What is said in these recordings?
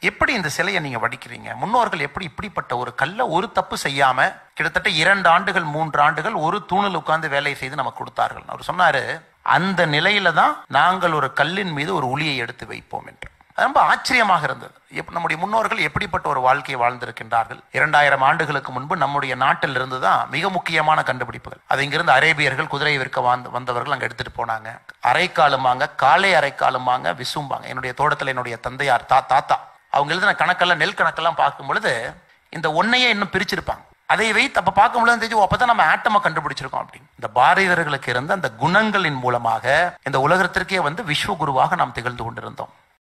எப்படி இந்த சிலையை நீங்க வடிக்கிறீங்க முன்னோர்கள் எப்படி இப்படிப்பட்ட ஒரு கல்ல ஒரு தப்பு செய்யாம கிட்டத்தட்ட இரண்டு ஆண்டுகள் மூன்று ஆண்டுகள் ஒரு தூணில் உட்கார்ந்து வேலை செய்து நமக்கு கொடுத்தார்கள் அவர் சொன்னாரு அந்த நிலையில தான் நாங்கள் ஒரு கல்லின் மீது ஒரு உளியை எடுத்து வைப்போம் என்று அது ரொம்ப ஆச்சரியமாக இருந்தது எப்ப நம்முடைய முன்னோர்கள் எப்படிப்பட்ட ஒரு வாழ்க்கையை வாழ்ந்திருக்கின்றார்கள் இரண்டாயிரம் ஆண்டுகளுக்கு முன்பு நம்முடைய நாட்டில் இருந்து தான் மிக முக்கியமான கண்டுபிடிப்புகள் அது இங்கிருந்து அரேபியர்கள் குதிரை விற்க வந்து வந்தவர்கள் அங்கே எடுத்துட்டு போனாங்க அரைக்காலுமாங்க காலை அரைக்காலுமாங்க விசும்பாங்க என்னுடைய தோட்டத்தில் என்னுடைய தந்தையார் தா தாத்தா அவங்க எழுதின கணக்கெல்லாம் நெல் கணக்கெல்லாம் பார்க்கும் பொழுது இந்த ஒன்னையே இன்னும் பிரிச்சிருப்பாங்க அதை வைத்து அப்ப பார்க்கும் பொழுது தெரிஞ்சு அப்பதான் நம்ம ஆட்டமா கண்டுபிடிச்சிருக்கோம் அப்படின்னு இந்த பாரதியர்களுக்கு இருந்த அந்த குணங்களின் மூலமாக இந்த உலகத்திற்கே வந்து விஸ்வகுருவாக நாம் திகழ்ந்து கொண்டிருந்தோம்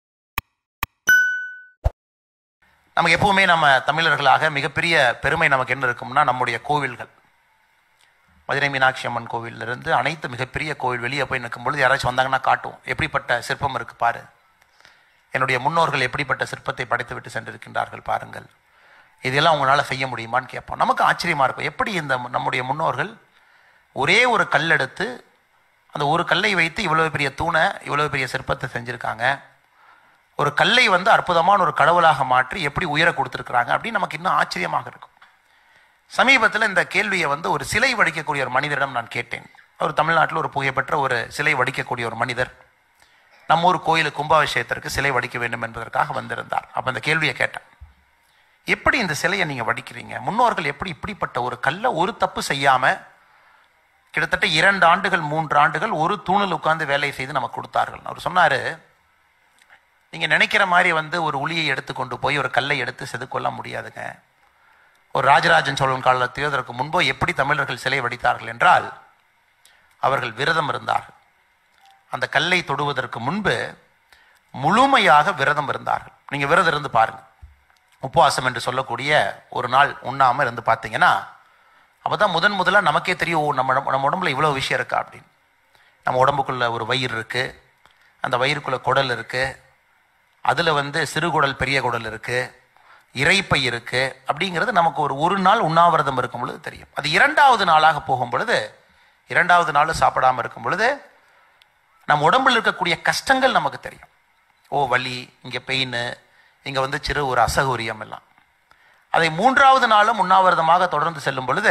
நமக்கு எப்பவுமே நம்ம தமிழர்களாக மிகப்பெரிய பெருமை நமக்கு என்ன இருக்கும்னா நம்முடைய கோவில்கள் மதுரை மீனாட்சி அம்மன் கோவில்ல இருந்து அனைத்து மிகப்பெரிய கோவில் வெளியே போய் நிற்கும் பொழுது யாராச்சும் வந்தாங்கன்னா காட்டுவோம் எப்படிப்பட்ட சிற்பம் இருக்கு பாரு என்னுடைய முன்னோர்கள் எப்படிப்பட்ட சிற்பத்தை படைத்து விட்டு சென்றிருக்கின்றார்கள் பாருங்கள் இதெல்லாம் உங்களால் செய்ய முடியுமான்னு கேட்போம் நமக்கு ஆச்சரியமா இருக்கும் எப்படி இந்த நம்முடைய முன்னோர்கள் ஒரே ஒரு கல் எடுத்து அந்த ஒரு கல்லை வைத்து இவ்வளவு பெரிய தூணை இவ்வளவு பெரிய சிற்பத்தை செஞ்சிருக்காங்க ஒரு கல்லை வந்து அற்புதமான ஒரு கடவுளாக மாற்றி எப்படி உயர கொடுத்துருக்குறாங்க அப்படின்னு நமக்கு இன்னும் ஆச்சரியமாக இருக்கும் சமீபத்தில் இந்த கேள்வியை வந்து ஒரு சிலை வடிக்கக்கூடிய ஒரு மனிதரிடம் நான் கேட்டேன் அவர் தமிழ்நாட்டில் ஒரு புகழ்பெற்ற ஒரு சிலை வடிக்கக்கூடிய ஒரு மனிதர் நம்ம ஊர் கோயில் கும்பாபிஷேகத்திற்கு சிலை வடிக்க வேண்டும் என்பதற்காக வந்திருந்தார் அப்போ இந்த கேள்வியை கேட்டேன் எப்படி இந்த சிலையை நீங்கள் வடிக்கிறீங்க முன்னோர்கள் எப்படி இப்படிப்பட்ட ஒரு கல்லை ஒரு தப்பு செய்யாம கிட்டத்தட்ட இரண்டு ஆண்டுகள் மூன்று ஆண்டுகள் ஒரு தூணில் உட்கார்ந்து வேலை செய்து நமக்கு கொடுத்தார்கள் அவர் சொன்னாரு நீங்க நினைக்கிற மாதிரி வந்து ஒரு உளியை எடுத்துக்கொண்டு போய் ஒரு கல்லை எடுத்து செதுக்கொள்ள முடியாதுங்க ஒரு ராஜராஜன் சோழன் காலத்தையோ அதற்கு முன்போ எப்படி தமிழர்கள் சிலை வடித்தார்கள் என்றால் அவர்கள் விரதம் இருந்தார்கள் அந்த கல்லை தொடுவதற்கு முன்பு முழுமையாக விரதம் இருந்தார்கள் நீங்க விரதம் இருந்து பாருங்க உபவாசம் என்று சொல்லக்கூடிய ஒரு நாள் உண்ணாம இருந்து பார்த்தீங்கன்னா அப்பதான் முதன் முதலா நமக்கே தெரியும் ஓ, நம்ம நம்ம உடம்புல இவ்வளவு விஷயம் இருக்கா அப்படின்னு நம்ம உடம்புக்குள்ள ஒரு வயிறு இருக்கு அந்த வயிறுக்குள்ள குடல் இருக்கு அதுல வந்து சிறுகுடல் பெரிய குடல் இருக்கு இறைப்பை இருக்கு அப்படிங்கிறது நமக்கு ஒரு ஒரு நாள் உண்ணாவிரதம் இருக்கும் பொழுது தெரியும் அது இரண்டாவது நாளாக போகும் பொழுது இரண்டாவது நாள் சாப்பிடாம இருக்கும் பொழுது நம்ம உடம்புல இருக்கக்கூடிய கஷ்டங்கள் நமக்கு தெரியும் ஓ வலி இங்க பெயின் இங்க வந்து சிறு ஒரு அசகௌரியம் எல்லாம் அதை மூன்றாவது நாளும் உண்ணாவிரதமாக தொடர்ந்து செல்லும் பொழுது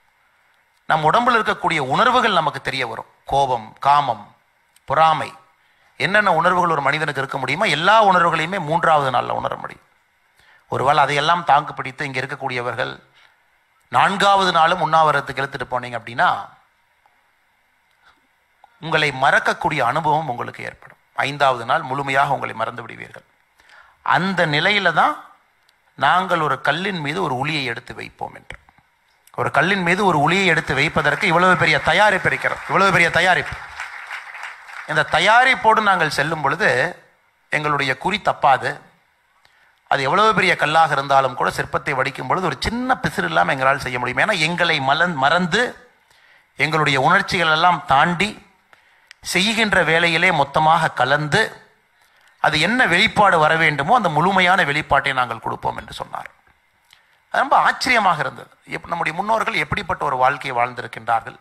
நம் உடம்புல இருக்கக்கூடிய உணர்வுகள் நமக்கு தெரிய வரும் கோபம் காமம் பொறாமை என்னென்ன உணர்வுகள் ஒரு மனிதனுக்கு இருக்க முடியுமோ எல்லா உணர்வுகளையுமே மூன்றாவது நாளில் உணர முடியும் ஒருவேளை அதையெல்லாம் தாக்கு பிடித்து இங்கே இருக்கக்கூடியவர்கள் நான்காவது நாளும் உண்ணாவிரதத்துக்கு இழுத்துட்டு போனீங்க அப்படின்னா உங்களை மறக்கக்கூடிய அனுபவம் உங்களுக்கு ஏற்படும் ஐந்தாவது நாள் முழுமையாக உங்களை மறந்து விடுவீர்கள் அந்த நிலையில தான் நாங்கள் ஒரு கல்லின் மீது ஒரு உளியை எடுத்து வைப்போம் என்று ஒரு கல்லின் மீது ஒரு உளியை எடுத்து வைப்பதற்கு இவ்வளவு பெரிய தயாரிப்பு இருக்கிறது இவ்வளவு பெரிய தயாரிப்பு இந்த தயாரிப்போடு நாங்கள் செல்லும் பொழுது எங்களுடைய குறி தப்பாது அது எவ்வளவு பெரிய கல்லாக இருந்தாலும் கூட சிற்பத்தை வடிக்கும் பொழுது ஒரு சின்ன பிசிறு இல்லாமல் எங்களால் செய்ய முடியும் ஏன்னா எங்களை மலன் மறந்து எங்களுடைய உணர்ச்சிகள் எல்லாம் தாண்டி செய்கின்ற வேலையிலே மொத்தமாக கலந்து அது என்ன வெளிப்பாடு வர வேண்டுமோ அந்த முழுமையான வெளிப்பாட்டை நாங்கள் கொடுப்போம் என்று சொன்னார் அது ரொம்ப ஆச்சரியமாக இருந்தது எப் நம்முடைய முன்னோர்கள் எப்படிப்பட்ட ஒரு வாழ்க்கையை வாழ்ந்திருக்கின்றார்கள்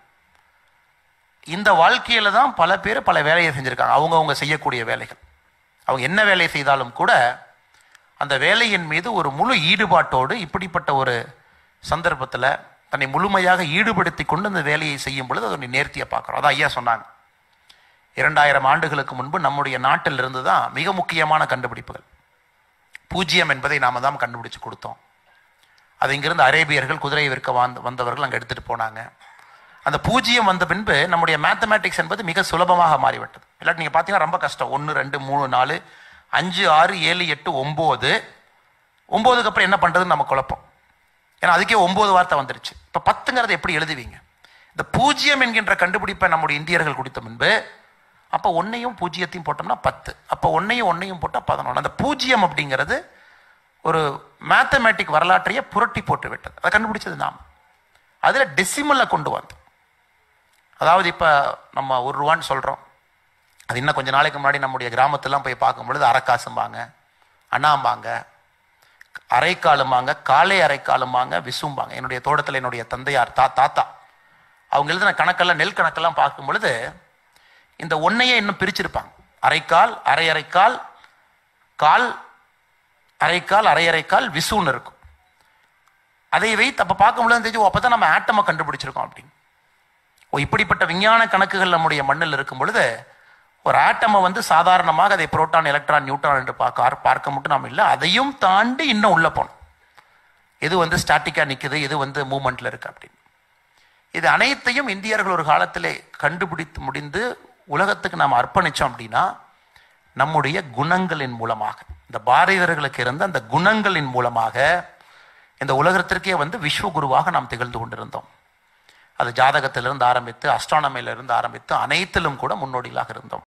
இந்த வாழ்க்கையில தான் பல பேர் பல வேலையை செஞ்சிருக்காங்க அவங்கவங்க செய்யக்கூடிய வேலைகள் அவங்க என்ன வேலை செய்தாலும் கூட அந்த வேலையின் மீது ஒரு முழு ஈடுபாட்டோடு இப்படிப்பட்ட ஒரு சந்தர்ப்பத்தில் தன்னை முழுமையாக ஈடுபடுத்தி கொண்டு அந்த வேலையை செய்யும் பொழுது அதனுடைய நேர்த்தியை பார்க்குறோம் அதான் ஐயா சொன்னாங்க இரண்டாயிரம் ஆண்டுகளுக்கு முன்பு நம்முடைய நாட்டில் இருந்து தான் மிக முக்கியமான கண்டுபிடிப்புகள் பூஜ்ஜியம் என்பதை நாம தான் கண்டுபிடிச்சு கொடுத்தோம் அது இங்கிருந்து அரேபியர்கள் குதிரை விற்க வந்து வந்தவர்கள் அங்கே எடுத்துட்டு போனாங்க அந்த பூஜ்ஜியம் வந்த பின்பு நம்முடைய மேத்தமேட்டிக்ஸ் என்பது மிக சுலபமாக மாறிவிட்டது இல்லாட்டி நீங்கள் பார்த்தீங்கன்னா ரொம்ப கஷ்டம் ஒன்று ரெண்டு மூணு நாலு அஞ்சு ஆறு ஏழு எட்டு ஒம்பது ஒம்போதுக்கு அப்புறம் என்ன பண்ணுறதுன்னு நம்ம குழப்பம் ஏன்னா அதுக்கே ஒம்பது வார்த்தை வந்துருச்சு இப்போ பத்துங்கிறத எப்படி எழுதுவீங்க இந்த பூஜ்ஜியம் என்கின்ற கண்டுபிடிப்பை நம்முடைய இந்தியர்கள் குடித்த முன்பு அப்போ ஒன்னையும் பூஜ்ஜியத்தையும் போட்டோம்னா பத்து அப்போ ஒன்னையும் ஒன்னையும் போட்டால் பதினொன்று அந்த பூஜ்ஜியம் அப்படிங்கிறது ஒரு மேத்தமேட்டிக் வரலாற்றையே புரட்டி போட்டு விட்டது அதை கண்டுபிடிச்சது நாம் அதில் டெசிமலில் கொண்டு வந்தோம் அதாவது இப்போ நம்ம ஒரு ரூபான்னு சொல்கிறோம் அது இன்னும் கொஞ்ச நாளைக்கு முன்னாடி நம்முடைய கிராமத்துலாம் போய் பார்க்கும் பொழுது அரைக்காசும்பாங்க அண்ணாம்பாங்க அரைக்காலும்பாங்க காலை அரைக்காலும்பாங்க விசும்பாங்க என்னுடைய தோட்டத்தில் என்னுடைய தந்தையார் தா தாத்தா அவங்க எழுதின கணக்கெல்லாம் நெல் கணக்கெல்லாம் பார்க்கும் பொழுது இந்த ஒன்னையே இன்னும் பிரிச்சிருப்பாங்க அரைக்கால் அரை அரைக்கால் கால் அரைக்கால் அரையரைக்கால் விசுன்னு இருக்கும் அதை வைத்து அப்போ பார்க்கும்போது தெரிஞ்சு அப்போ தான் நம்ம ஆட்டமை கண்டுபிடிச்சிருக்கோம் அப்படின்னு ஓ இப்படிப்பட்ட விஞ்ஞான கணக்குகள் நம்முடைய மண்ணில் இருக்கும் பொழுது ஒரு ஆட்டமை வந்து சாதாரணமாக அதை புரோட்டான் எலக்ட்ரான் நியூட்ரான் என்று பார்க்க பார்க்க மட்டும் நாம் இல்லை அதையும் தாண்டி இன்னும் உள்ள போகணும் எது வந்து ஸ்டாட்டிக்காக நிற்குது எது வந்து மூமெண்ட்டில் இருக்கு அப்படின்னு இது அனைத்தையும் இந்தியர்கள் ஒரு காலத்திலே கண்டுபிடித்து முடிந்து உலகத்துக்கு நாம் அர்ப்பணித்தோம் அப்படின்னா நம்முடைய குணங்களின் மூலமாக இந்த பாரதியர்களுக்கு இருந்த அந்த குணங்களின் மூலமாக இந்த உலகத்திற்கே வந்து விஸ்வகுருவாக நாம் திகழ்ந்து கொண்டிருந்தோம் அது ஜாதகத்திலிருந்து ஆரம்பித்து அஸ்ட்ரானமியிலிருந்து ஆரம்பித்து அனைத்திலும் கூட முன்னோடிகளாக இருந்தோம்